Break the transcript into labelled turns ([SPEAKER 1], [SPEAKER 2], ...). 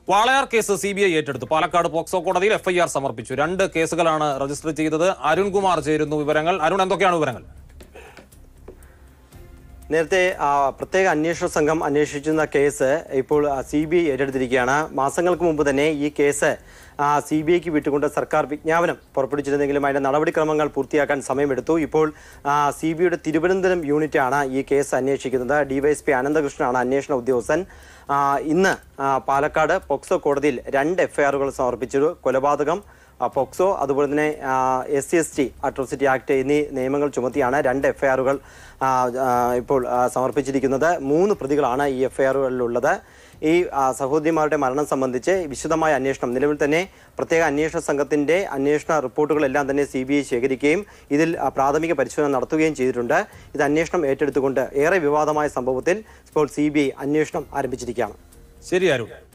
[SPEAKER 1] Walayar case C B I ഏറ്റെടുത്തു Palakkad POCSO കോടതിയിൽ FIR സമർപ്പിച്ചു രണ്ട് കേസുകളാണ് രജിസ്റ്റർ ചെയ്തത് അരുൺകുമാർ ചേരുന്നു വിവരങ്ങൾ അരുൺ എന്തൊക്കെയാണ് വിവരങ്ങൾ
[SPEAKER 2] നേരത്തെ ആ, പ്രത്യേക അന്വേഷണ സംഘം അന്വേഷിച്ചിരുന്ന കേസ് ഇപ്പോൾ സി ബി ഐ ഏറ്റെടുത്തിരിക്കുകയാണ് മാസങ്ങൾക്ക് മുമ്പ് തന്നെ ഈ കേസ് സി ബി ഐക്ക് വിട്ടുകൊണ്ട് സർക്കാർ വിജ്ഞാപനം പുറപ്പെടുവിച്ചിരുന്നെങ്കിലും അതിന്റെ നടപടിക്രമങ്ങൾ പൂർത്തിയാക്കാൻ സമയമെടുത്തു ഇപ്പോൾ സി ബി ഐയുടെ തിരുവനന്തപുരം യൂണിറ്റാണ് ഈ കേസ് അന്വേഷിക്കുന്നത് ഡിവൈഎസ്പി അനന്തകൃഷ്ണനാണ് അന്വേഷണ ഉദ്യോഗസ്ഥൻ ആ, ഇന്ന് ആ, പാലക്കാട് പോക്സോ കോടതിയിൽ രണ്ട് എഫ്ഐആറുകൾ സമർപ്പിച്ചു കൊലപാതകം ആ, പോക്സോ അതുപോലെ തന്നെ S C S T atrocity act എന്നീ നിയമങ്ങൾ ചുമത്തിയാണ് രണ്ട് എഫ്ഐആറുകൾ ഇപ്പോൾ ആ, സമർപ്പിച്ചിരിക്കുന്നത് മൂന്ന് പ്രതികളാണ് ഈ എഫ്ഐആറുകളിലുള്ളത് ഈ ആ, സഹോദരിമാരുടെ മരണം സംബന്ധിച്ച് വിശദമായ അന്വേഷണം നിലവിൽ തന്നെ പ്രത്യേക അന്വേഷണ സംഘത്തിന്റെ അന്വേഷണ റിപ്പോർട്ടുകളെല്ലാം തന്നെ സി ബി ഐ ശേഖരിക്കുകയും ഇതിൽ ആ, പ്രാഥമിക പരിശോധന നടത്തുകയും ചെയ്തിട്ടുണ്ട് ഇത് അന്വേഷണം ഏറ്റെടുത്തുകൊണ്ട് ഏറെ വിവാദമായ സംഭവത്തിൽ ഇപ്പോൾ സി ബി ഐ അന്വേഷണം ആരംഭിച്ചിരിക്കുകയാണ്
[SPEAKER 1] ശരി അരുൺ